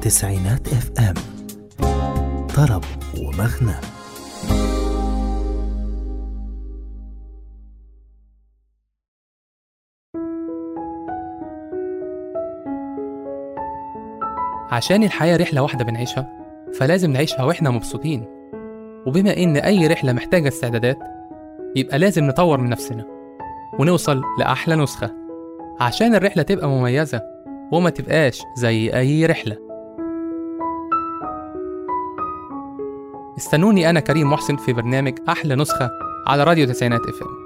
تسعينات اف ام طرب ومغنى عشان الحياة رحلة واحدة بنعيشها فلازم نعيشها واحنا مبسوطين وبما إن أي رحلة محتاجة استعدادات يبقى لازم نطور من نفسنا ونوصل لأحلى نسخة عشان الرحلة تبقى مميزة وما تبقاش زي أي رحلة استنوني أنا كريم محسن في برنامج أحلى نسخة على راديو تسعينات اف ام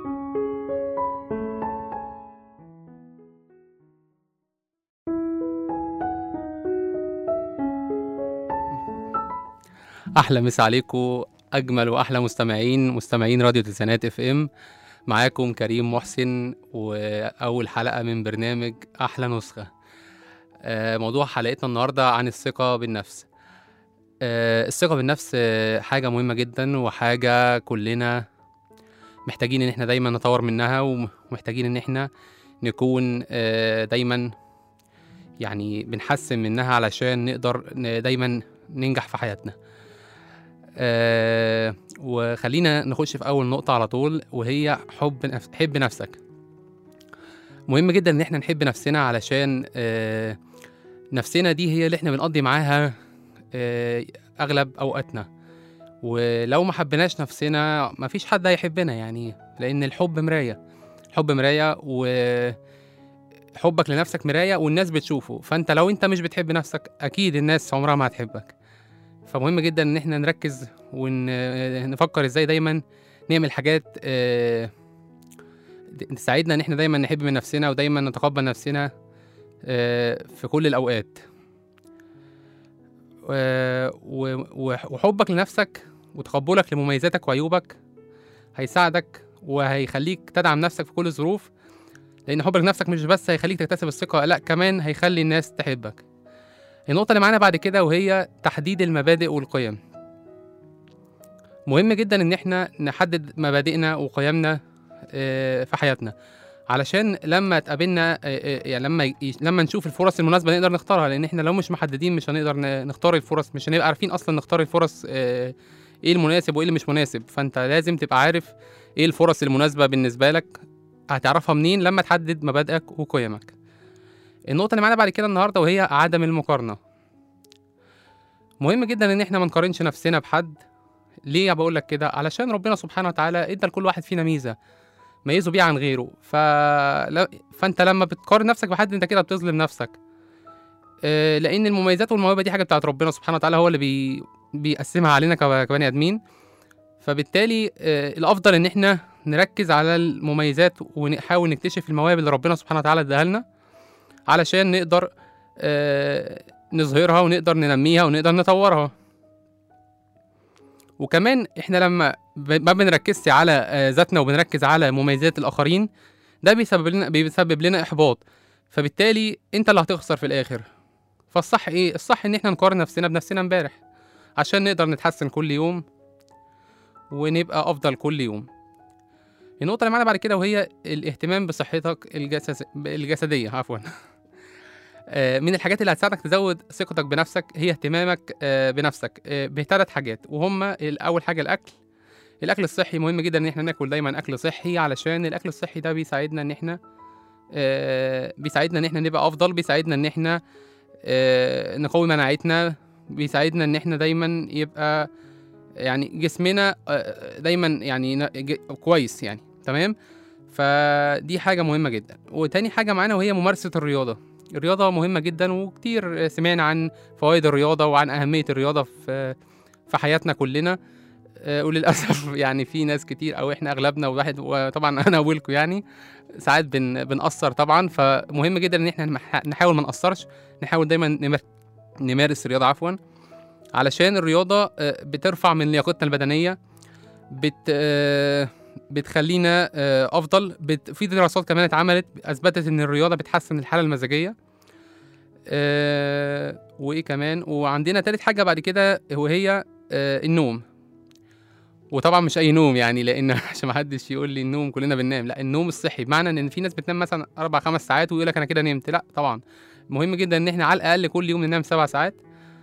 احلى مسا عليكم اجمل واحلى مستمعين مستمعين راديو تسعينات اف ام معاكم كريم محسن واول حلقه من برنامج احلى نسخه آه، موضوع حلقتنا النهارده عن الثقه بالنفس آه، الثقه بالنفس آه، حاجه مهمه جدا وحاجه كلنا محتاجين ان احنا دايما نطور منها ومحتاجين ان احنا نكون آه، دايما يعني بنحسن منها علشان نقدر ن- دايما ننجح في حياتنا آه وخلينا نخش في اول نقطه على طول وهي حب نف... حب نفسك مهم جدا ان احنا نحب نفسنا علشان آه نفسنا دي هي اللي احنا بنقضي معاها آه اغلب اوقاتنا ولو ما حبيناش نفسنا مفيش حد هيحبنا يعني لان الحب مرايه الحب مرايه وحبك لنفسك مرايه والناس بتشوفه فانت لو انت مش بتحب نفسك اكيد الناس عمرها ما هتحبك فمهم جدا ان احنا نركز ونفكر ازاي دايما نعمل حاجات آه، تساعدنا ان احنا دايما نحب من نفسنا ودايما نتقبل نفسنا آه، في كل الاوقات و- و- وحبك لنفسك وتقبلك لمميزاتك وعيوبك هيساعدك وهيخليك تدعم نفسك في كل الظروف لان حبك لنفسك مش بس هيخليك تكتسب الثقه لا كمان هيخلي الناس تحبك النقطة اللي معانا بعد كده وهي تحديد المبادئ والقيم مهم جدا ان احنا نحدد مبادئنا وقيمنا آه، في حياتنا علشان لما تقابلنا آه، آه، يعني لما ي- لما نشوف الفرص المناسبة نقدر نختارها لان احنا لو مش محددين مش هنقدر ن- نختار الفرص مش هنبقى عارفين اصلا نختار الفرص آه، ايه المناسب وايه اللي مش مناسب فانت لازم تبقى عارف ايه الفرص المناسبة بالنسبة لك هتعرفها منين لما تحدد مبادئك وقيمك النقطة اللي معانا بعد كده النهاردة وهي عدم المقارنة مهم جدا ان احنا ما نقارنش نفسنا بحد ليه بقول لك كده علشان ربنا سبحانه وتعالى ادى لكل واحد فينا ميزة ميزه بيه عن غيره ف... لا- فانت لما بتقارن نفسك بحد انت كده بتظلم نفسك آه، لان المميزات والمواهب دي حاجة بتاعت ربنا سبحانه وتعالى هو اللي بي... بيقسمها علينا كب- كبني ادمين فبالتالي آه، الافضل ان احنا نركز على المميزات ونحاول نكتشف المواهب اللي ربنا سبحانه وتعالى اداها لنا علشان نقدر آه، نظهرها ونقدر ننميها ونقدر نطورها وكمان احنا لما ب- ما بنركزش على آه، ذاتنا وبنركز على مميزات الاخرين ده بيسبب لنا بيسبب لنا احباط فبالتالي انت اللي هتخسر في الاخر فالصح ايه الصح ان احنا نقارن نفسنا بنفسنا امبارح عشان نقدر نتحسن كل يوم ونبقى افضل كل يوم النقطة اللي معانا بعد كده وهي الاهتمام بصحتك الجسس... الجسدية عفوا آه، من الحاجات اللي هتساعدك تزود ثقتك بنفسك هي اهتمامك آه، بنفسك آه، بثلاث حاجات وهما ال- اول حاجه الاكل الاكل الصحي مهم جدا ان احنا ناكل دايما اكل صحي علشان الاكل الصحي ده بيساعدنا ان احنا آه، بيساعدنا ان احنا نبقى افضل بيساعدنا ان احنا آه، نقوي مناعتنا بيساعدنا ان احنا دايما يبقى يعني جسمنا آه، دايما يعني ن- ج- كويس يعني تمام فدي حاجه مهمه جدا وتاني حاجه معانا وهي ممارسه الرياضه الرياضة مهمة جدا وكتير سمعنا عن فوائد الرياضة وعن أهمية الرياضة في في حياتنا كلنا آه، وللأسف يعني في ناس كتير أو إحنا أغلبنا وواحد وطبعا أنا أولكم يعني ساعات بن بنقصر طبعا فمهم جدا إن إحنا نح- نحاول ما نقصرش نحاول دايما نمار- نمارس الرياضة عفوا علشان الرياضة آه، بترفع من لياقتنا البدنية بت آه، بتخلينا آه، افضل بت... في دراسات كمان اتعملت اثبتت ان الرياضه بتحسن الحاله المزاجيه آه، وايه كمان وعندنا تالت حاجه بعد كده وهي آه، النوم وطبعا مش اي نوم يعني لان عشان ما حدش يقول لي النوم كلنا بننام لا النوم الصحي بمعنى ان في ناس بتنام مثلا اربع خمس ساعات ويقول لك انا كده نمت لا طبعا مهم جدا ان احنا على الاقل كل يوم ننام سبع ساعات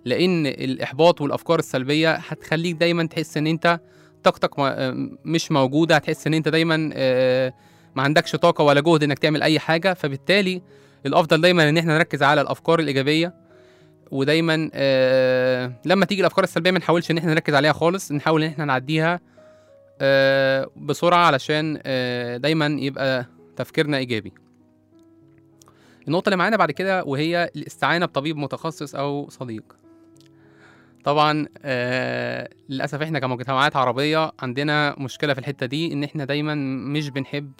لان الاحباط والافكار السلبيه هتخليك دايما تحس ان انت طاقتك ما- مش موجوده هتحس ان انت دايما آه، ما عندكش طاقه ولا جهد انك تعمل اي حاجه فبالتالي الافضل دايما ان احنا نركز على الافكار الايجابيه ودايما آه لما تيجي الافكار السلبيه ما نحاولش ان احنا نركز عليها خالص نحاول ان احنا نعديها آه بسرعه علشان آه دايما يبقى تفكيرنا ايجابي النقطه اللي معانا بعد كده وهي الاستعانه بطبيب متخصص او صديق طبعا آه للاسف احنا كمجتمعات عربيه عندنا مشكله في الحته دي ان احنا دايما مش بنحب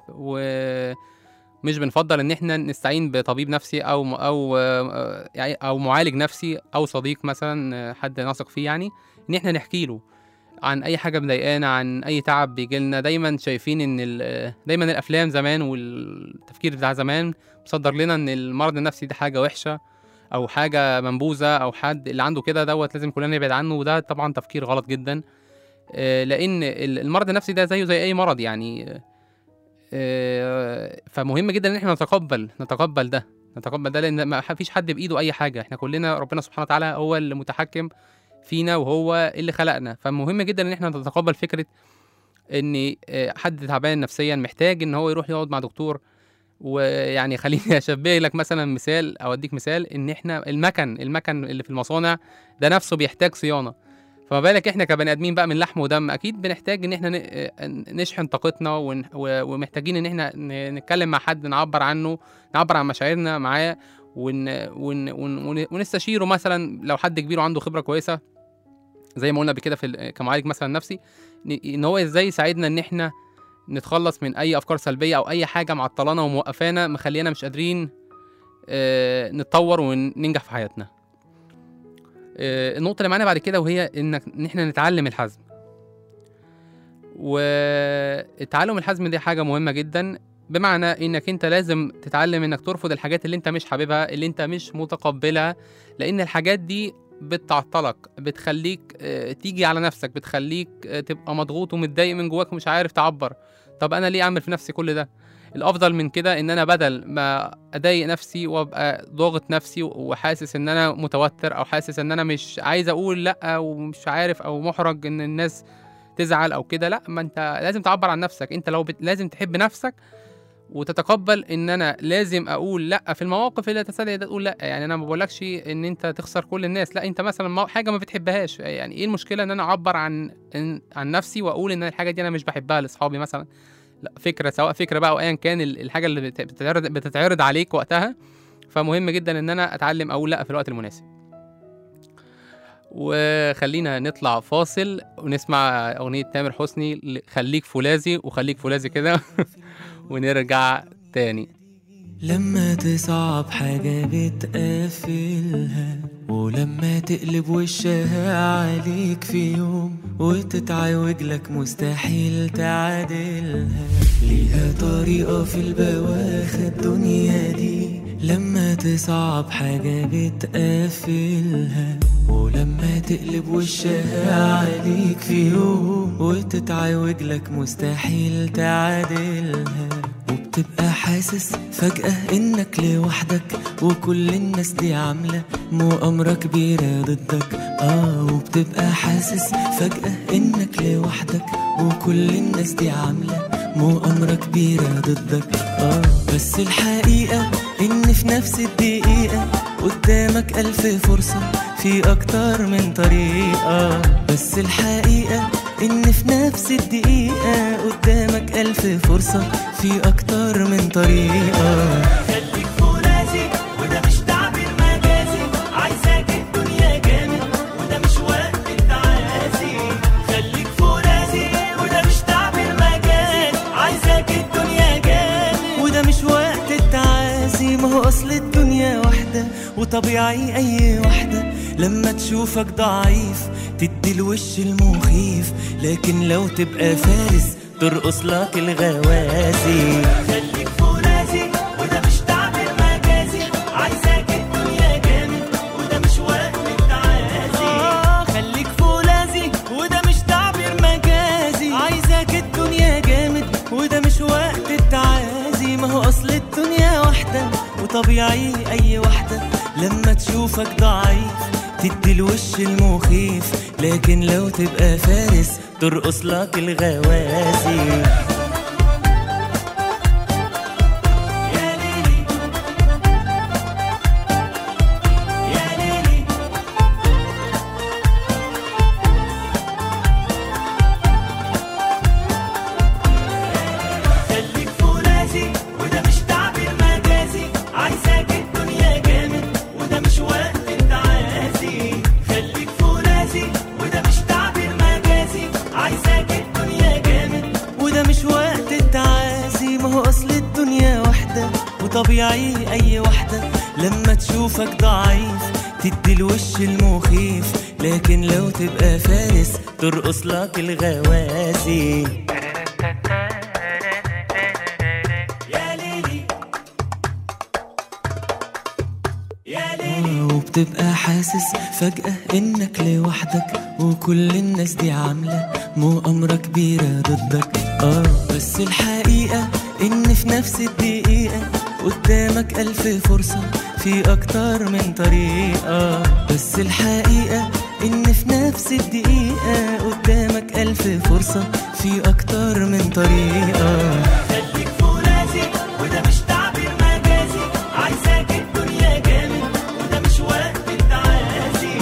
ومش بنفضل ان احنا نستعين بطبيب نفسي او م- او آه، يعني او معالج نفسي او صديق مثلا آه، حد نثق فيه يعني ان احنا نحكي له عن اي حاجه مضايقانا عن اي تعب بيجي لنا دايما شايفين ان ال- دايما الافلام زمان والتفكير بتاع زمان مصدر لنا ان المرض النفسي دي حاجه وحشه او حاجه منبوذه او حد اللي عنده كده دوت لازم كلنا نبعد عنه وده طبعا تفكير غلط جدا آه، لان ال- المرض النفسي ده زيه زي اي مرض يعني آه، فمهم جدا ان احنا نتقبل نتقبل ده نتقبل ده لان ما فيش حد بايده اي حاجه احنا كلنا ربنا سبحانه وتعالى هو اللي متحكم فينا وهو اللي خلقنا فمهم جدا ان احنا نتقبل فكره ان آه، حد تعبان نفسيا محتاج ان هو يروح يقعد مع دكتور ويعني خليني اشبه لك مثلا مثال او اديك مثال ان احنا المكن المكن اللي في المصانع ده نفسه بيحتاج صيانه فما بالك احنا كبني ادمين بقى من لحم ودم اكيد بنحتاج ان احنا ن- آه، نشحن طاقتنا ون- و- ومحتاجين ان احنا ن- نتكلم مع حد نعبر عنه نعبر عن مشاعرنا معاه ون ون ون ون ونستشيره مثلا لو حد كبير وعنده خبره كويسه زي ما قلنا قبل كده في ال- كمعالج مثلا نفسي ن- ان هو ازاي يساعدنا ان احنا نتخلص من اي افكار سلبيه او اي حاجه معطلانا وموقفانا مخلينا مش قادرين آه، نتطور وننجح في حياتنا آه، النقطه اللي معانا بعد كده وهي انك ان احنا نتعلم الحزم والتعلم الحزم دي حاجه مهمه جدا بمعنى انك انت لازم تتعلم انك ترفض الحاجات اللي انت مش حاببها اللي انت مش متقبلها لان الحاجات دي بتعطلك بتخليك آه، تيجي على نفسك بتخليك آه، تبقى مضغوط ومتضايق من جواك ومش عارف تعبر طب انا ليه اعمل في نفسي كل ده الافضل من كده ان انا بدل ما اضايق نفسي وابقى ضاغط نفسي وحاسس ان انا متوتر او حاسس ان انا مش عايز اقول لا ومش عارف او محرج ان الناس تزعل او كده لا ما انت لازم تعبر عن نفسك انت لو بت... لازم تحب نفسك وتتقبل ان انا لازم اقول لا في المواقف اللي تستدعي ده تقول لا يعني انا ما بقولكش ان انت تخسر كل الناس لا انت مثلا مو- حاجه ما بتحبهاش يعني ايه المشكله ان انا اعبر عن عن- عن نفسي واقول ان الحاجه دي انا مش بحبها لاصحابي مثلا لا فكره سواء فكره بقى او ايا كان ال- الحاجه اللي بت- بتتعرض بتتعرض عليك وقتها فمهم جدا ان انا اتعلم اقول لا في الوقت المناسب وخلينا نطلع فاصل ونسمع اغنيه تامر حسني ل- خليك فولاذي وخليك فولاذي كده ونرجع تاني لما تصعب حاجة بتقفلها ولما تقلب وشها عليك في يوم وتتعوج لك مستحيل تعادلها ليها طريقة في البواخة الدنيا دي لما تصعب حاجة بتقفلها ولما تقلب وشها عليك في يوم وتتعوج لك مستحيل تعادلها وبتبقى حاسس فجأة انك لوحدك وكل الناس دي عاملة مؤامرة كبيرة ضدك اه وبتبقى حاسس فجأة انك لوحدك وكل الناس دي عاملة مؤامرة كبيرة ضدك اه بس الحقيقة ان في نفس الدقيقة قدامك ألف فرصة في أكتر من طريقة بس الحقيقة إن في نفس الدقيقة قدامك ألف فرصة في أكتر من طريقة خليك فولاذي وده مش تعبير مجازي عايزاك الدنيا جامد وده مش وقت التعازي خليك فولاذي وده مش تعبير مجازي عايزاك الدنيا جامد وده مش وقت التعازي ما هو أصل الدنيا واحدة وطبيعي أي واحدة لما تشوفك ضعيف تدي الوش المخيف لكن لو تبقى فارس ترقص لك الغوازي خليك فولاذي وده مش تعبير مجازي عايزاك الدنيا جامد وده مش وقت التعازي آه خليك فولاذي وده مش تعبير مجازي عايزاك الدنيا جامد وده مش وقت التعازي ما هو اصل الدنيا واحدة وطبيعي اي واحدة لما تشوفك ضعيف تدي الوش المخيف لكن لو تبقى فارس ترقص لك الغوازي يا ليلي يا ليلي خليك فرازي وده مش تعبير مجازي عايزاك الدنيا جامد وده مش وقت التعازي خليك فرازي وده مش تعبير مجازي عايزاك الدنيا جامد وده مش وقت التعازي ما هو اصل الدنيا واحدة وطبيعي اي واحدة لما تشوفك ضعيف تدي الوش المخيف لكن لو تبقى فارس ترقص لك الغوازي يا ليلي يا ليلي وبتبقى حاسس فجأة انك لوحدك وكل الناس دي عاملة مؤامرة كبيرة ضدك اه بس الحقيقة ان في نفس الدقيقة قدامك ألف فرصة في أكتر من طريقة بس الحقيقة إن في نفس الدقيقة قدامك ألف فرصة في أكتر من طريقة خليك فرازي وده مش تعبير مجازي عايزاك الدنيا جامد وده مش وقت التعازي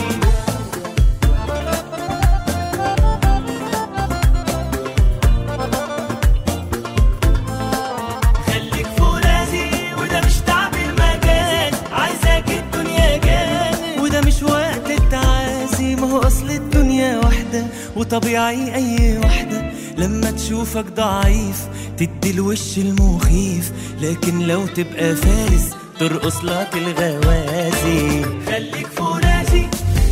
خليك فرازي وده مش تعبير مجاز عايزاك الدنيا جامد وده مش وقت التعازي ما هو اصل الدنيا واحدة وطبيعي اي واحدة لما تشوفك ضعيف تدي الوش المخيف لكن لو تبقى فارس ترقص لك الغوازي خليك فرازي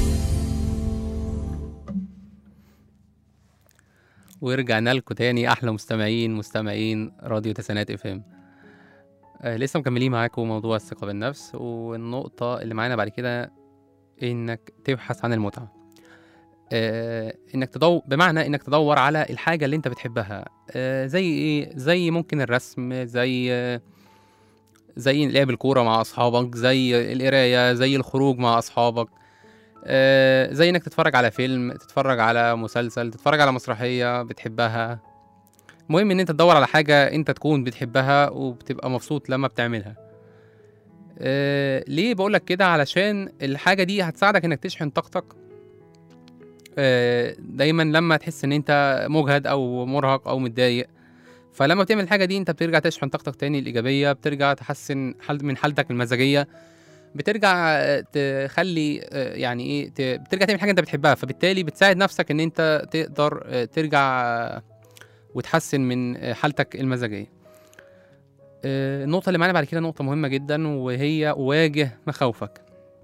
ورجعنا لكم تاني احلى مستمعين مستمعين راديو تسعينات اف ام آه لسه مكملين معاكم موضوع الثقه بالنفس والنقطه اللي معانا بعد كده انك تبحث عن المتعه آه انك تدور بمعنى انك تدور على الحاجه اللي انت بتحبها آه زي ايه زي ممكن الرسم زي آه زي لعب الكوره مع اصحابك زي القرايه زي الخروج مع اصحابك آه، زي انك تتفرج على فيلم تتفرج على مسلسل تتفرج على مسرحية بتحبها المهم ان انت تدور على حاجة انت تكون بتحبها وبتبقى مبسوط لما بتعملها آه، ليه بقولك كده علشان الحاجة دي هتساعدك انك تشحن طاقتك آه، دايما لما تحس ان انت مجهد او مرهق او متضايق فلما بتعمل الحاجة دي انت بترجع تشحن طاقتك تاني الإيجابية بترجع تحسن حال من حالتك المزاجية بترجع آه، تخلي آه، يعني ايه ت- بترجع تعمل حاجه انت بتحبها فبالتالي بتساعد نفسك ان انت تقدر آه، ترجع آه، وتحسن من آه، حالتك المزاجيه آه، النقطه اللي معانا بعد كده نقطه مهمه جدا وهي واجه مخاوفك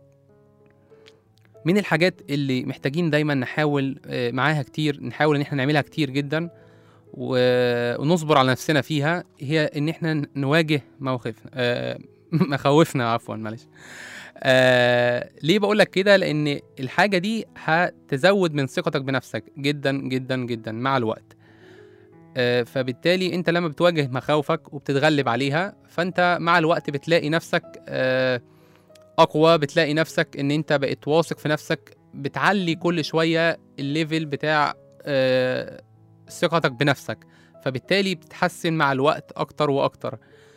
من الحاجات اللي محتاجين دايما نحاول آه، معاها كتير نحاول ان احنا نعملها كتير جدا و- ونصبر على نفسنا فيها هي ان احنا نواجه مواقفنا آه، مخاوفنا عفوا معلش آه ليه بقول لك كده لان الحاجه دي هتزود من ثقتك بنفسك جدا جدا جدا مع الوقت آه فبالتالي انت لما بتواجه مخاوفك وبتتغلب عليها فانت مع الوقت بتلاقي نفسك آه اقوى بتلاقي نفسك ان انت بقيت واثق في نفسك بتعلي كل شويه الليفل بتاع آه ثقتك بنفسك فبالتالي بتتحسن مع الوقت اكتر واكتر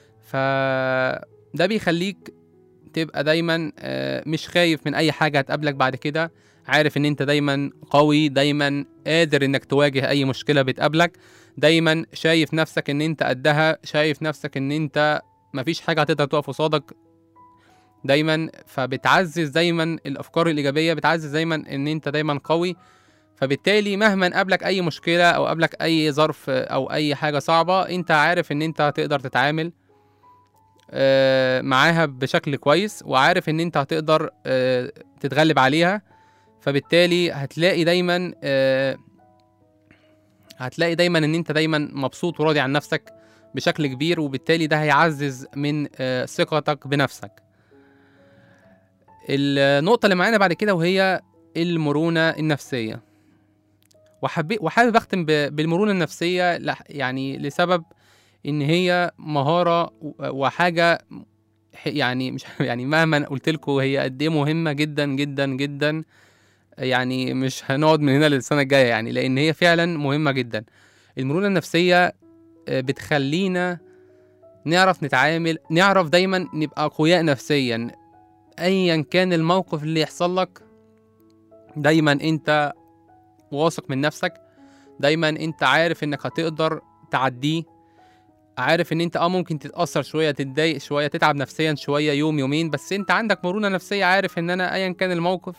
فده بيخليك تبقى دايما آه، مش خايف من اي حاجه هتقابلك بعد كده عارف ان انت دايما قوي دايما قادر انك تواجه اي مشكله بتقابلك دايما شايف نفسك ان انت قدها شايف نفسك ان انت مفيش حاجه هتقدر تقف قصادك دايما فبتعزز دايما الافكار الايجابيه بتعزز دايما ان انت دايما قوي فبالتالي مهما قابلك اي مشكله او قابلك اي ظرف او اي حاجه صعبه انت عارف ان انت هتقدر تتعامل آه، معاها بشكل كويس وعارف ان انت هتقدر آه، تتغلب عليها فبالتالي هتلاقي دايما آه، هتلاقي دايما ان انت دايما مبسوط وراضي عن نفسك بشكل كبير وبالتالي ده هيعزز من آه، ثقتك بنفسك النقطة اللي معانا بعد كده وهي المرونة النفسية وحبي وحابب اختم ب- بالمرونة النفسية لح- يعني لسبب ان هي مهارة و- وحاجة ح- يعني مش يعني مهما قلت لكم هي قد ايه مهمه جدا جدا جدا يعني مش هنقعد من هنا للسنه الجايه يعني لان هي فعلا مهمه جدا المرونه النفسيه آه، بتخلينا نعرف نتعامل نعرف دايما نبقى اقوياء نفسيا ايا كان الموقف اللي يحصل لك دايما انت واثق من نفسك دايما انت عارف انك هتقدر تعديه عارف ان انت اه ممكن تتاثر شويه تتضايق شويه تتعب نفسيا شويه يوم يومين بس انت عندك مرونه نفسيه عارف ان انا ايا كان الموقف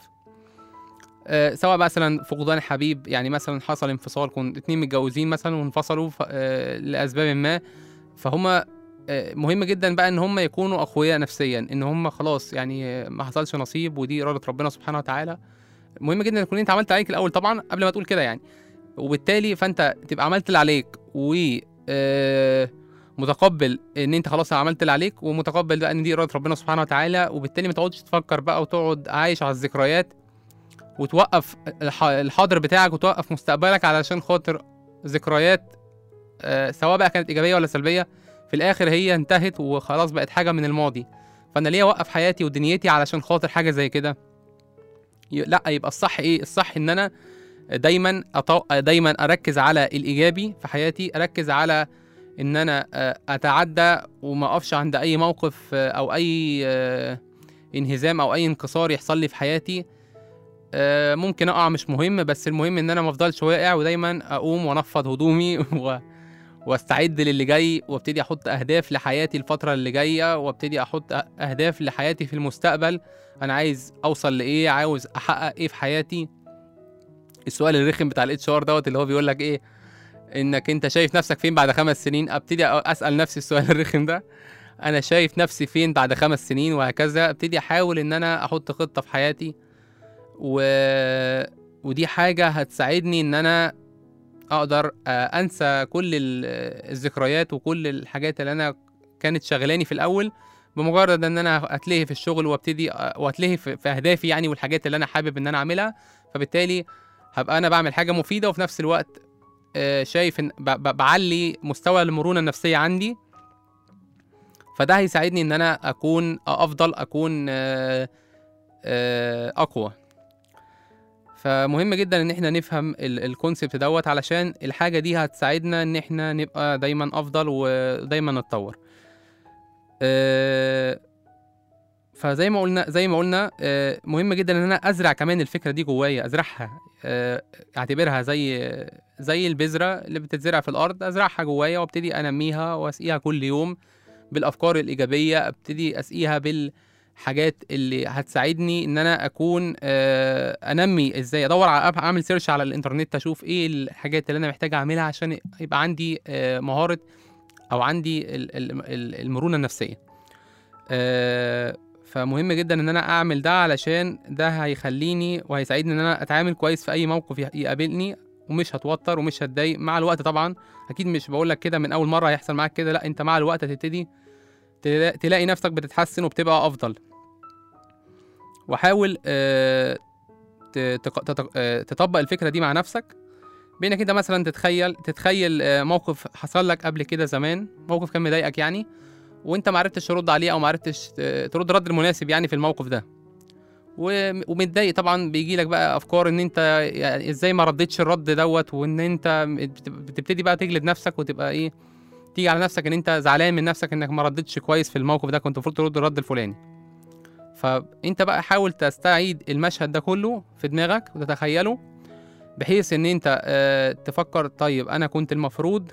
آه سواء مثلا فقدان حبيب يعني مثلا حصل انفصال كنت اتنين متجوزين مثلا وانفصلوا ف- آه لاسباب ما فهما آه مهم جدا بقى ان هم يكونوا اقوياء نفسيا ان هم خلاص يعني آه، ما حصلش نصيب ودي اراده ربنا سبحانه وتعالى مهم جدا تكون انت عملت عليك الاول طبعا قبل ما تقول كده يعني وبالتالي فانت تبقى عملت اللي عليك و آه، متقبل ان انت خلاص عملت اللي عليك ومتقبل بقى ان دي اراده ربنا سبحانه وتعالى وبالتالي ما تقعدش تفكر بقى وتقعد عايش على الذكريات وتوقف الح- الحاضر بتاعك وتوقف مستقبلك علشان خاطر ذكريات آه، سواء بقى كانت ايجابيه ولا سلبيه في الاخر هي انتهت وخلاص بقت حاجه من الماضي فانا ليه اوقف حياتي ودنيتي علشان خاطر حاجه زي كده ي- لا يبقى الصح ايه الصح ان انا دايما أطو... دايما اركز على الايجابي في حياتي اركز على ان انا آه، اتعدى وما اقفش عند اي موقف آه، او اي آه، انهزام او اي انكسار يحصل لي في حياتي آه، ممكن اقع مش مهم بس المهم ان انا ما افضلش واقع ودايما اقوم وانفض هدومي و... واستعد للي جاي وابتدي احط اهداف لحياتي الفتره اللي جايه وابتدي احط أ- اهداف لحياتي في المستقبل انا عايز اوصل لايه عاوز احقق ايه في حياتي السؤال الرخم بتاع الاتش ار دوت اللي هو بيقول لك ايه انك انت شايف نفسك فين بعد خمس سنين ابتدي أ- اسال نفسي السؤال الرخم ده انا شايف نفسي فين بعد خمس سنين وهكذا ابتدي احاول ان انا احط خطه في حياتي و... ودي حاجه هتساعدني ان انا اقدر آه، انسى كل ال- الذكريات وكل الحاجات اللي انا كانت شغلاني في الاول بمجرد ان انا اتلهي في الشغل وابتدي آه، واتلهي في في اهدافي يعني والحاجات اللي انا حابب ان انا اعملها فبالتالي هبقى انا بعمل حاجه مفيده وفي نفس الوقت آه، شايف ان ب- ب- بعلي مستوى المرونه النفسيه عندي فده هيساعدني ان انا اكون افضل اكون آه، آه، اقوى فمهم جدا ان احنا نفهم الكونسبت دوت علشان الحاجه دي هتساعدنا ان احنا نبقى دايما افضل ودايما نتطور آه، فزي ما قلنا زي ما قلنا آه، مهم جدا ان انا ازرع كمان الفكره دي جوايا ازرعها آه، اعتبرها زي زي البذره اللي بتتزرع في الارض ازرعها جوايا وابتدي انميها واسقيها كل يوم بالافكار الايجابيه ابتدي اسقيها بالحاجات اللي هتساعدني ان انا اكون آه، انمي ازاي ادور على أب- اعمل سيرش على الانترنت اشوف ايه الحاجات اللي انا محتاج اعملها عشان يبقى عندي آه، مهاره او عندي ال- ال- ال- المرونه النفسيه آه، فمهم جدا ان انا اعمل ده علشان ده هيخليني وهيساعدني ان انا اتعامل كويس في اي موقف ي- يقابلني ومش هتوتر ومش هتضايق مع الوقت طبعا اكيد مش بقول لك كده من اول مره هيحصل معاك كده لا انت مع الوقت هتبتدي تلا- تلاقي نفسك بتتحسن وبتبقى افضل وحاول آه، ت- تق- تط- آه، تطبق الفكره دي مع نفسك بانك انت مثلا تتخيل تتخيل آه، موقف حصل لك قبل كده زمان موقف كان مضايقك يعني وانت ما عرفتش ترد عليه او ما عرفتش ت- ترد رد المناسب يعني في الموقف ده و- ومتضايق طبعا بيجي لك بقى افكار ان انت يعني ازاي ما ردتش الرد دوت وان انت بت- بتبتدي بقى تجلد نفسك وتبقى ايه تيجي على نفسك ان انت زعلان من نفسك انك ما ردتش كويس في الموقف ده كنت المفروض ترد الرد الفلاني فانت بقى حاول تستعيد المشهد ده كله في دماغك وتتخيله بحيث ان انت آه، تفكر طيب انا كنت المفروض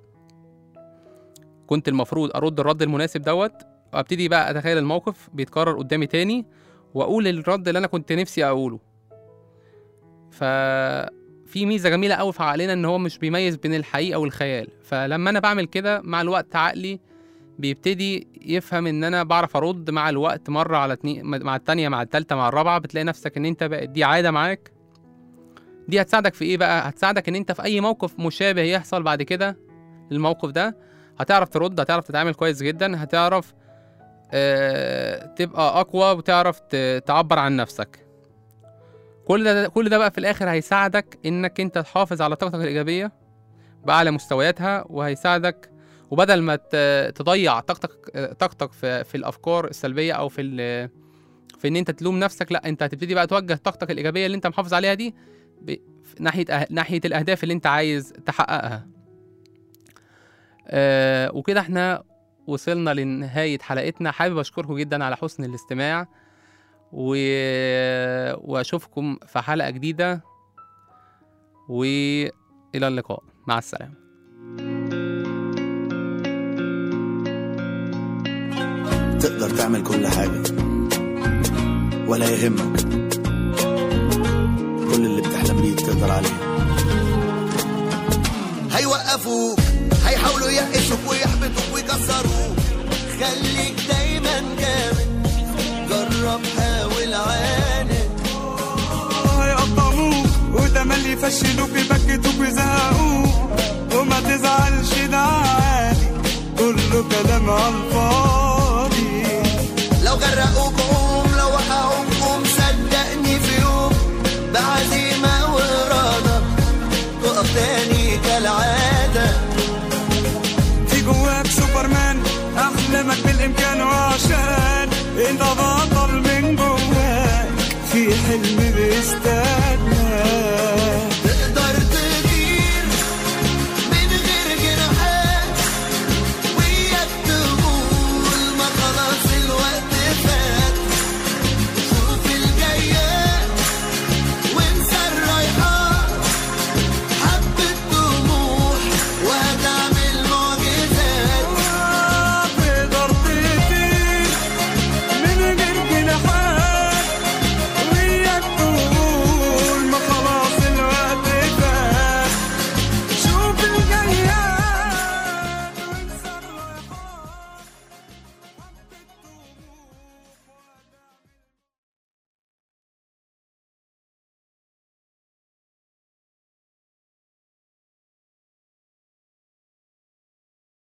كنت المفروض ارد الرد المناسب دوت وابتدي بقى اتخيل الموقف بيتكرر قدامي تاني واقول الرد اللي انا كنت نفسي اقوله ففي ميزه جميله قوي في عقلنا ان هو مش بيميز بين الحقيقه والخيال فلما انا بعمل كده مع الوقت عقلي بيبتدي يفهم ان انا بعرف ارد مع الوقت مره على اتنين مع التانية مع التالتة مع الرابعه بتلاقي نفسك ان انت بقت دي عاده معاك دي هتساعدك في ايه بقى هتساعدك ان انت في اي موقف مشابه يحصل بعد كده الموقف ده هتعرف ترد هتعرف تتعامل كويس جدا هتعرف آه تبقى اقوى وتعرف ت- تعبر عن نفسك كل ده كل ده بقى في الاخر هيساعدك انك انت تحافظ على طاقتك الايجابيه باعلى مستوياتها وهيساعدك وبدل ما ت- تضيع طاقتك طاقتك في, في الافكار السلبيه او في ال- في ان انت تلوم نفسك لا انت هتبتدي بقى توجه طاقتك الايجابيه اللي انت محافظ عليها دي ب- في ناحيه أه... ناحيه الاهداف اللي انت عايز تحققها آه وكده احنا وصلنا لنهايه حلقتنا حابب اشكركم جدا على حسن الاستماع و... واشوفكم في حلقه جديده والى اللقاء مع السلامه تقدر تعمل كل حاجة ولا يهمك كل اللي بتحلم بيه تقدر عليه هيوقفوك هيحاولوا يقشوك ويحبطوك ويكسروك خليك دايما جامد جرب حاول عاند هيقطعوك وتملي يفشلوك يبكتوك ويزهقوك وما تزعلش ده عادي كله كلام على الفاضي لو غرقوك قوم لو وقعوك قوم صدقني في يوم بعزيمة وإرادة تقف تاني كالعادة في جواك سوبرمان احلامك بالامكان وعشان انت بطل من جواك في حلم بيستنى